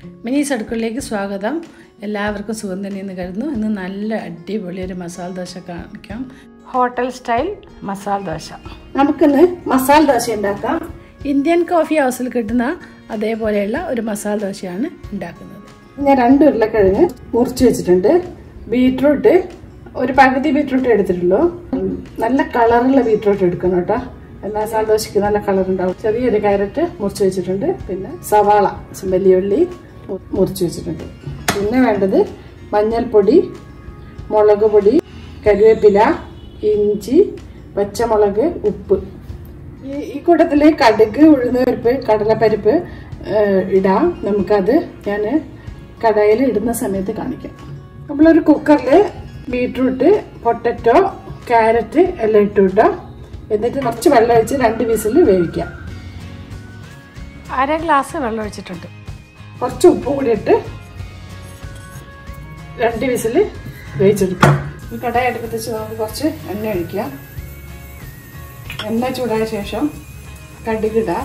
മിനീസ് അടുക്കളയിലേക്ക് സ്വാഗതം എല്ലാവർക്കും സുഖം തന്നെയെന്ന് കരുതുന്നു ഇന്ന് നല്ല അടിപൊളി ഒരു മസാല ദോശ കാണിക്കാം ഹോട്ടൽ സ്റ്റൈൽ മസാല ദോശ നമുക്കിന്ന് മസാല ദോശ ഉണ്ടാക്കാം ഇന്ത്യൻ കോഫി ഹൗസിൽ കിട്ടുന്ന അതേപോലെയുള്ള ഒരു മസാല ദോശയാണ് ഉണ്ടാക്കുന്നത് ഞാൻ രണ്ട് ഉരുളക്കിഴങ്ങ് മുറിച്ച് വെച്ചിട്ടുണ്ട് ബീട്രൂട്ട് ഒരു പകുതി ബീട്രൂട്ട് എടുത്തിട്ടുള്ളൂ ഉം, നല്ല കളറുള്ള ബീട്രൂട്ട് എടുക്കണം കേട്ടോ മസാല ദോശയ്ക്ക് നല്ല കളർ ഉണ്ടാവും ചെറിയൊരു ക്യാരറ്റ് മുറിച്ച് വെച്ചിട്ടുണ്ട് പിന്നെ സവാള വലിയ ഉള്ളി മു- മുറിച്ച് വെച്ചിട്ടുണ്ട് പിന്നെ വേണ്ടത് മഞ്ഞൾപ്പൊടി മുളക് പൊടി കരിവേപ്പില ഇഞ്ചി പച്ചമുളക് ഉപ്പ് ഈ ഈ കൂട്ടത്തിൽ കടുക് ഉഴുന്നുപരിപ്പ് കടലപ്പരിപ്പ് ഏഹ്, ഇടാം നമുക്കത് ഞാൻ കടായിൽ ഇടുന്ന സമയത്ത് കാണിക്കാം നമ്മളൊരു കുക്കറിൽ ബീട്രൂട്ട് പൊട്ടറ്റോ ക്യാരറ്റ് എല്ലാം ഇട്ടു ഇട്ടാം എന്നിട്ട് കുറച്ച് വെള്ളം ഒഴിച്ച് രണ്ട് വിസിൽ വേവിക്കാം അര ഗ്ലാസ് വെള്ളം ഒഴിച്ചിട്ടുണ്ട് കുറച്ച് ഉപ്പും കൂടി ഇട്ട് രണ്ട് വിസിൽ വേവിച്ചെടുക്കാം ഈ കടായി അടുപ്പത്ത് വെച്ച് നമുക്ക് കുറച്ച് എണ്ണ ഒഴിക്കാം എണ്ണ ചൂടായ ശേഷം കടുകിടാം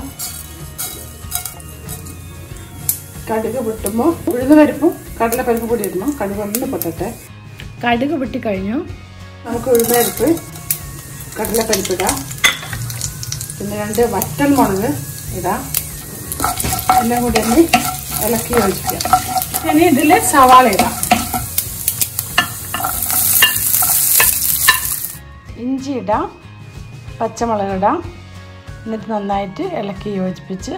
കടുക് പൊട്ടുമ്പോൾ ഉഴുന്ന് പരിപ്പും കടലപ്പരിപ്പും കൂടി ഇടണം കടുക് ഒന്ന് പൊട്ടട്ടെ കടുക് പൊട്ടി കഴിഞ്ഞു നമുക്ക് ഉഴുന്ന് പരിപ്പ് കടലപ്പരിപ്പ് ഇടാം പിന്നെ രണ്ട് വറ്റൽ മുളക് ഇടാം എല്ലാം കൂടി ഒന്ന് ഇളക്കി യോജിക്കാം ഇനി ഇതിൽ സവാള ഇടാം ഇഞ്ചി ഇടാം പച്ചമുളക് ഇടാം എന്നിട്ട് നന്നായിട്ട് ഇളക്കി യോജിപ്പിച്ച്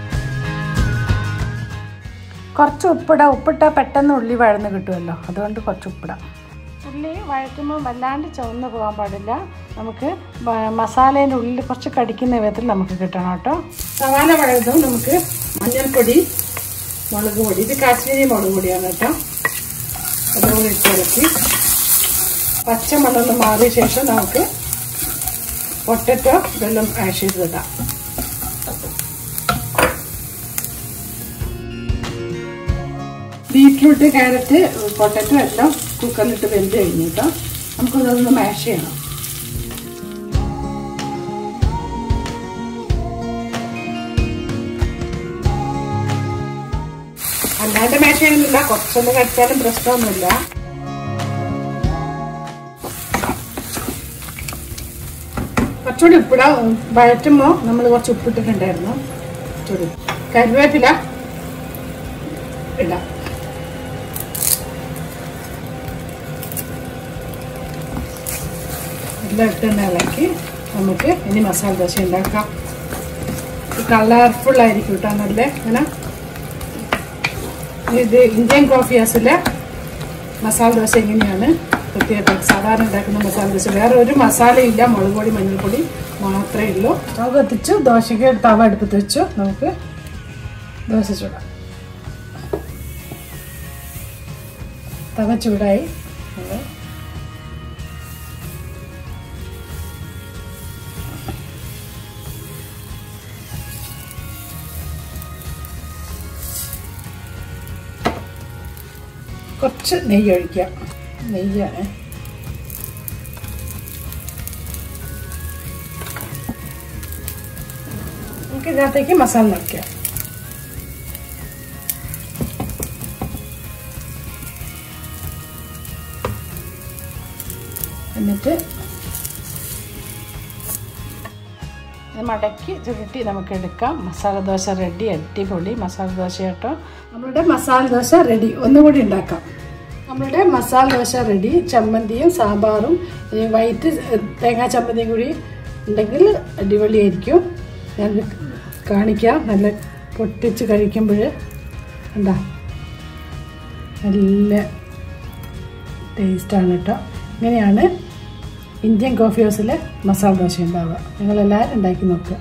കുറച്ച് ഉപ്പിടാം ഉപ്പിട്ടാൽ പെട്ടെന്ന് ഉള്ളി വഴന്ന് കിട്ടുമല്ലോ അതുകൊണ്ട് കുറച്ച് ഉപ്പിടാം ഉള്ളി വഴറ്റുമ്പോൾ വല്ലാണ്ട് ചുവന്ന് പോകാൻ പാടില്ല നമുക്ക് മ- മസാലേൻ്റെ ഉള്ളിൽ കുറച്ച് കടിക്കുന്ന വിധത്തിൽ നമുക്ക് കിട്ടണം കേട്ടോ സവാള വഴതും നമുക്ക് മഞ്ഞൾപ്പൊടി മുളക് പൊടി ഇത് കാശ്മീരി മുളക് പൊടിയാണ് കേട്ടോ അതുകൂടി ഇട്ട് ഇളക്കി പച്ചമുളക് മാറിയ ശേഷം നമുക്ക് പൊട്ടറ്റോ ഇതെല്ലാം ആഷ് ചെയ്തിടാം ബീറ്റ്റൂട്ട് ക്യാരറ്റ് പൊട്ടറ്റോ എല്ലാം കുക്കറിലിട്ട് വെന്ത് കഴിഞ്ഞിട്ടോ നമുക്കതൊന്ന് മാഷ് ചെയ്യണം അല്ലാണ്ട് മാഷ് ചെയ്യുന്നില്ല കുറച്ചൊന്ന് കടിച്ചാലും പ്രശ്നമൊന്നുമില്ല കുറച്ചുകൂടി ഉപ്പിടാം വഴറ്റുമ്പോൾ നമ്മൾ കുറച്ച് ഉപ്പിട്ടിട്ടുണ്ടായിരുന്നു കുറച്ചുകൂടി കരുവേപ്പില ഇടാം എല്ലാം ഇട്ടൊന്ന് ഇളക്കി നമുക്ക് ഇനി മസാല ദോശ ഉണ്ടാക്കാം കളർഫുൾ ആയിരിക്കും കേട്ടോ നല്ല ഇങ്ങനെ ഇത് ഇന്ത്യൻ കോഫി ഹൗസിലെ മസാല ദോശ എങ്ങനെയാണ് പ്രത്യേകം സാധാരണ ഉണ്ടാക്കുന്ന മസാല ദോശ വേറെ ഒരു മസാലയില്ല മുളക് പൊടി മഞ്ഞൾപ്പൊടി മാത്രമേ ഉള്ളൂ സ്റ്റവ് കത്തിച്ചു ദോശയ്ക്ക് തവ അടുപ്പത്ത് വെച്ചു നമുക്ക് ദോശ ചൂടാം തവ ചൂടായി നമ്മള് കുറച്ച് നെയ്യ് ഒഴിക്കാം നെയ്യാണ് നമുക്ക് ഇതിനകത്തേക്ക് മസാല നിറയ്ക്കാം എന്നിട്ട് ഇത് മടക്കി ചുരുട്ടി നമുക്ക് എടുക്കാം മസാല ദോശ റെഡി അടിപൊളി മസാല ദോശ കേട്ടോ നമ്മളുടെ മസാല ദോശ റെഡി ഒന്നുകൂടി ഉണ്ടാക്കാം നമ്മളുടെ മസാല ദോശ റെഡി ചമ്മന്തിയും സാമ്പാറും ഈ വൈറ്റ് തേങ്ങാ ചമ്മന്തിയും കൂടി ഉണ്ടെങ്കിൽ അടിപൊളിയായിരിക്കും ഞാൻ കാണിക്കാം നല്ല പൊട്ടിച്ച് കഴിക്കുമ്പോൾ എന്താ നല്ല ടേസ്റ്റാണ് കേട്ടോ ഇങ്ങനെയാണ് ഇന്ത്യൻ കോഫി ഹൗസിലെ മസാല ദോശ ഉണ്ടാവുക നിങ്ങളെല്ലാവരും ഉണ്ടാക്കി നോക്കുക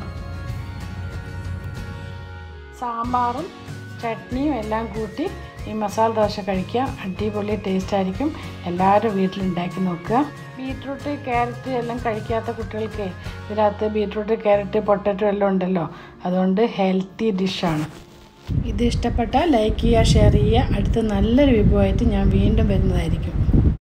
സാമ്പാറും ചട്നിയും എല്ലാം കൂട്ടി ഈ മസാല ദോശ കഴിക്കുക അടിപൊളി ടേസ്റ്റ് ആയിരിക്കും എല്ലാവരും വീട്ടിലുണ്ടാക്കി നോക്കുക ബീട്രൂട്ട് ക്യാരറ്റ് എല്ലാം കഴിക്കാത്ത കുട്ടികൾക്ക് ഇതിനകത്ത് ബീട്രൂട്ട് ക്യാരറ്റ് പൊട്ടറ്റോ എല്ലാം ഉണ്ടല്ലോ അതുകൊണ്ട് ഹെൽത്തി ഡിഷാണ് ഇത് ഇഷ്ടപ്പെട്ടാൽ ലൈക്ക് ചെയ്യുക ഷെയർ ചെയ്യുക അടുത്ത നല്ലൊരു വിഭവമായിട്ട് ഞാൻ വീണ്ടും വരുന്നതായിരിക്കും